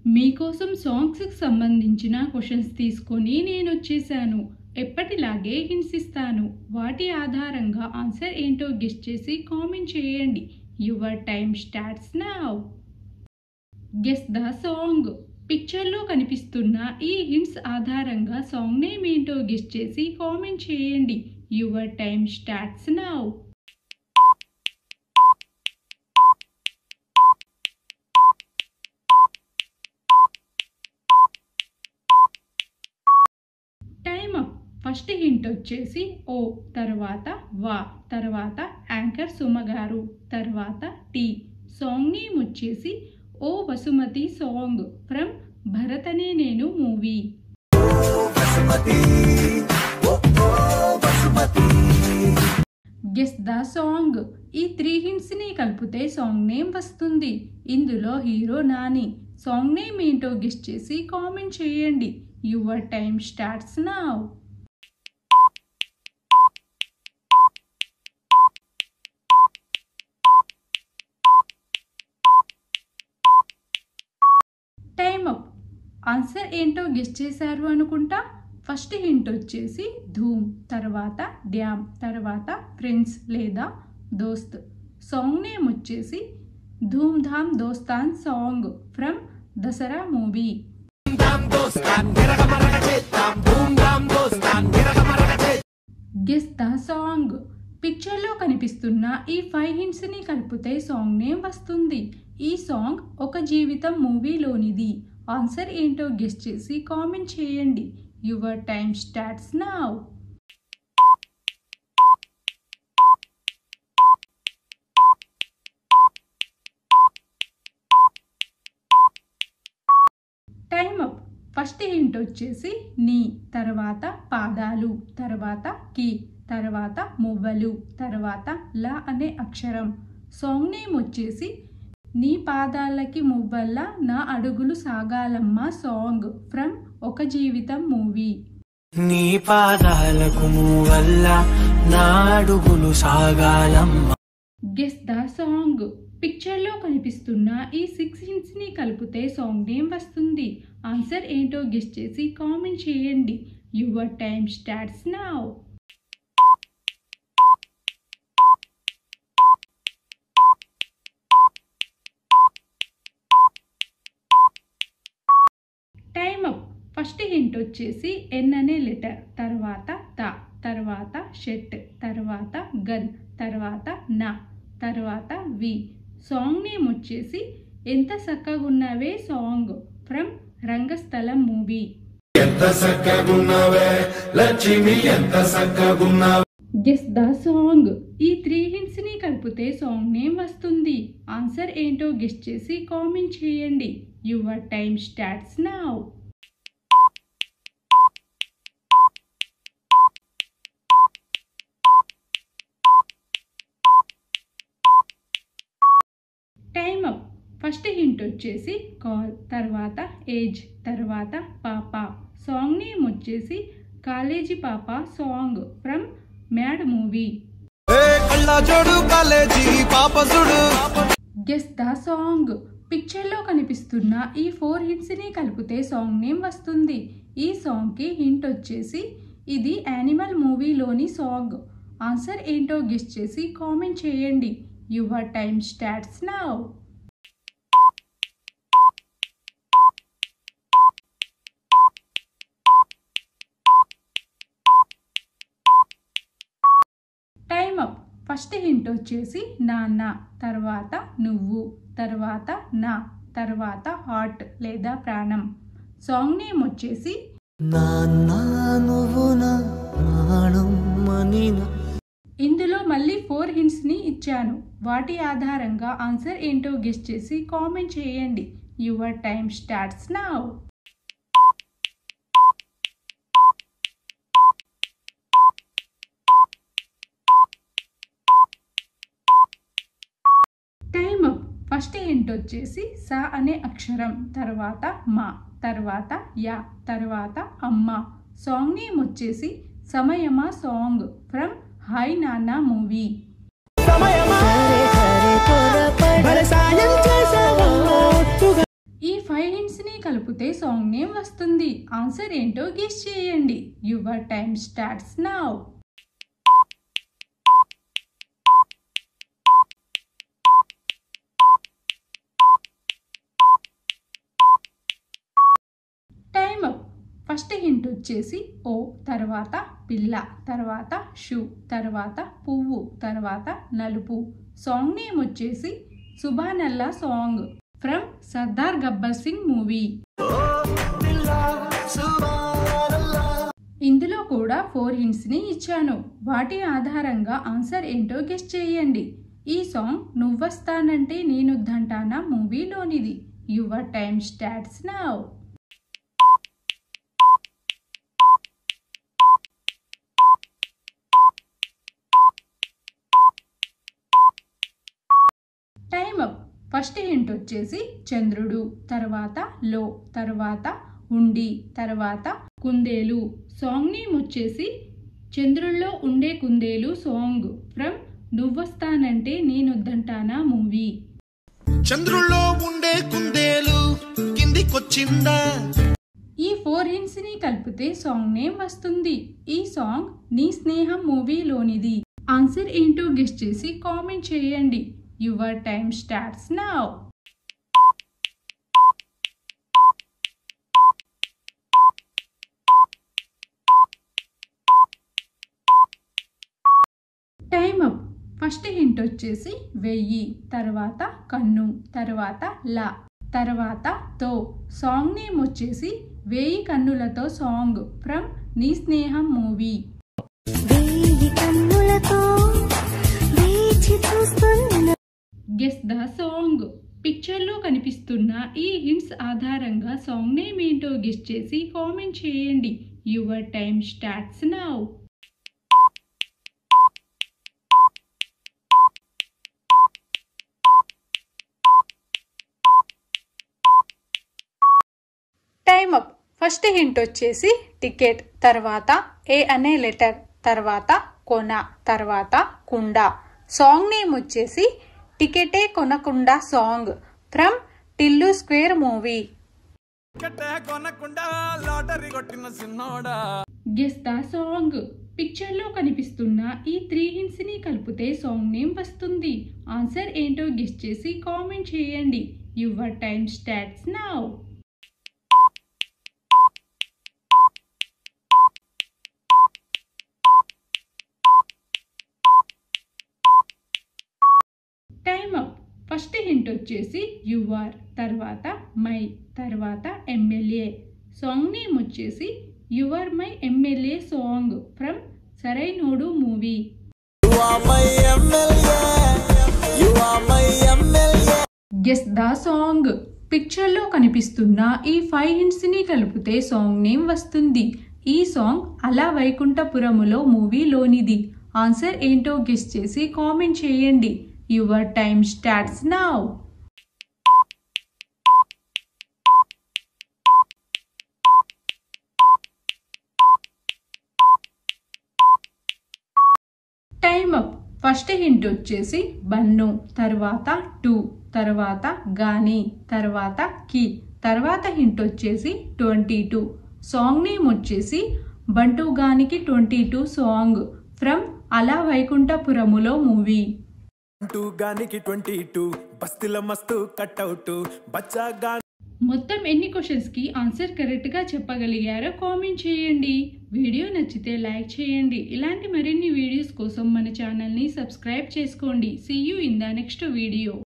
మీకోసం సాంగ్స్కి సంబంధించిన క్వశ్చన్స్ తీసుకొని నేను వచ్చేసాను ఎప్పటిలాగే హింట్స్ ఇస్తాను వాటి ఆధారంగా ఆన్సర్ ఏంటో గెస్ట్ చేసి కామెంట్ చేయండి your time starts now guess the song పిక్చర్లో కనిపిస్తున్న ఈ హింట్స్ ఆధారంగా సాంగ్ నేమ్ ఏంటో గెస్ట్ చేసి కామెంట్ చేయండి your time starts now time up first hint వచ్చేసి ఓ తర్వాత వా తర్వాత యాంకర్ సుమ గారు తర్వాత టీ సాంగ్ నేమ్ వచ్చేసి ఓ Vasumathi song from Bharat Ane Nenu movie guess the song ఈ త్రీ హింట్స్ ని కలిపితే సాంగ్ నేమ్ వస్తుంది ఇందులో హీరో నాని సాంగ్ నేమ్ ఏంటో గెస్ చేసి కామెంట్ చేయండి your time starts now time up answer ఏంటో గెస్ట్ చేశారు అనుకుంటా ఫస్ట్ హింట్ వచ్చేసి ధూమ్ తర్వాత డ్యామ్ తర్వాత ఫ్రెండ్స్ లేదా దోస్త్ సాంగ్ నేమ్ వచ్చేసి Dhoom Dhaam Dosthaan song from Dasara movie guess the song పిక్చర్లో కనిపిస్తున్న ఈ ఫైవ్ హింట్స్ని కలిపితే సాంగ్ నేమ్ వస్తుంది ఈ సాంగ్ ఒక జీవితం మూవీలోనిది ఆన్సర్ ఏంటో గెస్ చేసి కామెంట్ చేయండి your time starts now time up first hint వచ్చేసి నీ తర్వాత పాదాలు తర్వాత కి తర్వాత మువ్వలు తర్వాత ల అనే అక్షరం సాంగ్ నేమ్ వచ్చేసి నీ పాదాలకి మువ్వల్ల నా అడుగులు సాగాలమ్మ సాంగ్ ఫ్రమ్ ఒక జీవితం మూవీ నీ పాదాలకు వల్ల నా అడుగులు సాగాలమ్మ గెస్ ద సాంగ్ పిక్చర్లో కనిపిస్తున్న ఈ సిక్స్ హింట్స్ని కలిపితే సాంగ్ నేమ్ వస్తుంది ఆన్సర్ ఏంటో గెస్ చేసి కామెంట్ చేయండి your time starts now time up first hint వచ్చేసి ఎన్ అనే లెటర్ తర్వాత త తర్వాత షెట్ తర్వాత గన్ తర్వాత నా తర్వాత వి సాంగ్ నేమ్ వచ్చేసి ఎంత చక్కగున్నవే సాంగ్ ఫ్రమ్ రంగస్థలం మూవీ ఎంత సక్కగున్నావే లక్ష్మి ఎంత సక్కగున్నావే గెస్ ద సాంగ్ ఈ త్రీ హింట్స్ ని కలిపితే సాంగ్ నేమ్ వస్తుంది ఆన్సర్ ఏంటో గెస్ చేసి కామెంట్ చేయండి your time starts now time up first hint వచ్చేసి కాల్ తర్వాత ఏజ్ తర్వాత పాప సాంగ్ నేమ్ వచ్చేసి కాలేజీ పాప సాంగ్ ఫ్రమ్ మ్యాడ్ మూవీ కళ్ళ జోడు కాలేజీ పాప చూడు గెస్ ద సాంగ్ పిక్చర్లో కనిపిస్తున్న ఈ ఫోర్ హింట్స్ని కలిపితే సాంగ్ నేమ్ వస్తుంది ఈ సాంగ్కి హింట్ వచ్చేసి ఇది యానిమల్ మూవీలోని సాంగ్ ఆన్సర్ ఏంటో గెస్ చేసి కామెంట్ చేయండి your time starts now time up first hint వచ్చేసి నాన్న తర్వాత నువ్వు తర్వాత నా తర్వాత హార్ట్ లేదా ప్రాణం సాంగ్ నేమ్ వచ్చేసి నాన్న నువ్వు నా ప్రాణం మనిన ఇందులో మళ్ళీ ఫోర్ హింట్స్ని ఇచ్చాను వాటి ఆధారంగా ఆన్సర్ ఏంటో గెస్ట్ చేసి కామెంట్ చేయండి your time starts now time up first hint వచ్చేసి సా అనే అక్షరం తర్వాత మా తర్వాత యా తర్వాత అమ్మ సాంగ్ నేమ్ వచ్చేసి సమయమా song from hi Nanna movie భలే సాయం చేసావమ్మా ఒట్టుగా ఈ ఫైవ్ హింట్స్ని కలిపితే సాంగ్ నేమ్ వస్తుంది ఆన్సర్ ఏంటో గెస్ చేయండి your time starts now time up first hint వచ్చేసి ఓ తర్వాత పిల్ల తర్వాత షూ తర్వాత పువ్వు తర్వాత నలుపు సాంగ్ నేమ్ వచ్చేసి సుబానల్లా song from Sardar Gabbar Singh movie ఇందులో కూడా ఫోర్ హింట్స్ని ఇచ్చాను వాటి ఆధారంగా ఆన్సర్ ఏంటో గెస్ట్ చేయండి ఈ సాంగ్ నువ్వొస్తానంటే నేనొద్దంటానా మూవీలోనిది your time starts now time up first hint వచ్చేసి చంద్రుడు తర్వాత లో తర్వాత ఉండి తర్వాత కుందేలు సాంగ్ నేమ్ వచ్చేసి చంద్రుల్లో ఉండే కుందేలు సాంగ్ ఫ్రమ్ నువ్వొస్తానంటే నేనొద్దంటానా మూవీ చంద్రుల్లో ఉండే కుందేలు కిందికొచ్చిందా ఈ ఫోర్ హింట్స్ ని కలిపితే సాంగ్ నేమ్ వస్తుంది ఈ సాంగ్ నీ స్నేహం మూవీలోనిది ఆన్సర్ ఏంటో గెస్ట్ చేసి కామెంట్ చేయండి your time starts now time up first hint వచ్చేసి వెయ్యి తర్వాత కన్ను తర్వాత లా తర్వాత తో సాంగ్ నేమ్ వచ్చేసి వేయి కన్నులతో సాంగ్ ఫ్రమ్ నీ స్నేహం మూవీ వేయి కన్నులతో వేచి చూస్తున్న గెస్ ద సాంగ్ పిక్చర్లో కనిపిస్తున్న ఈ హింట్స్ ఆధారంగా సాంగ్ నేమ్ ఏంటో గెస్ చేసి కామెంట్ చేయండి your time starts now time up first hint వచ్చేసి టికెట్ తర్వాత ఏ అనే లెటర్ తర్వాత కొన తర్వాత కుండ సాంగ్ నేమ్ వచ్చేసి టికెటే కొనకుండా song from Tillu square movie కట్టే కొనకుండా లాటరీ కొట్టిన సిన్నోడా గెస్ ద సాంగ్ పిక్చర్ లో కనిపిస్తున్న ఈ త్రీ హింట్స్ ని కలిపితే సాంగ్ నేమ్ వస్తుంది ఆన్సర్ ఏంటో గెస్ చేసి కామెంట్ చేయండి your time starts now time up first hint వచ్చేసి యువర్ తర్వాత మై తర్వాత ఎమ్మెల్యే సాంగ్ నేమ్ వచ్చేసి your my MLA song from Sarrainodu movie guess the song పిక్చర్లో కనిపిస్తున్న ఈ ఫైవ్ హింట్స్ ని కలిపితే సాంగ్ నేమ్ వస్తుంది ఈ సాంగ్ అలా వైకుంఠపురములో మూవీలోనిది ఆన్సర్ ఏంటో గెస్ చేసి కామెంట్ చేయండి your time starts now time up first hint వచ్చేసి బన్ను తర్వాత టూ తర్వాత గాని తర్వాత కి తర్వాత హింట్ వచ్చేసి ట్వంటీ టూ సాంగ్ నేమ్ వచ్చేసి బంటు గానికి twenty two song from Ala Vaikunthapurramuloo movie two గానికి ట్వంటీ టూ బస్తిల మస్తు కట్అవుట్ బచ్చా గా మొత్తం ఎన్ని క్వశ్చన్స్కి ఆన్సర్ కరెక్ట్గా చెప్పగలిగారో కామెంట్ చేయండి వీడియో నచ్చితే లైక్ చేయండి ఇలాంటి మరిన్ని వీడియోస్ కోసం మన ఛానల్ని సబ్స్క్రైబ్ చేసుకోండి see you in the next video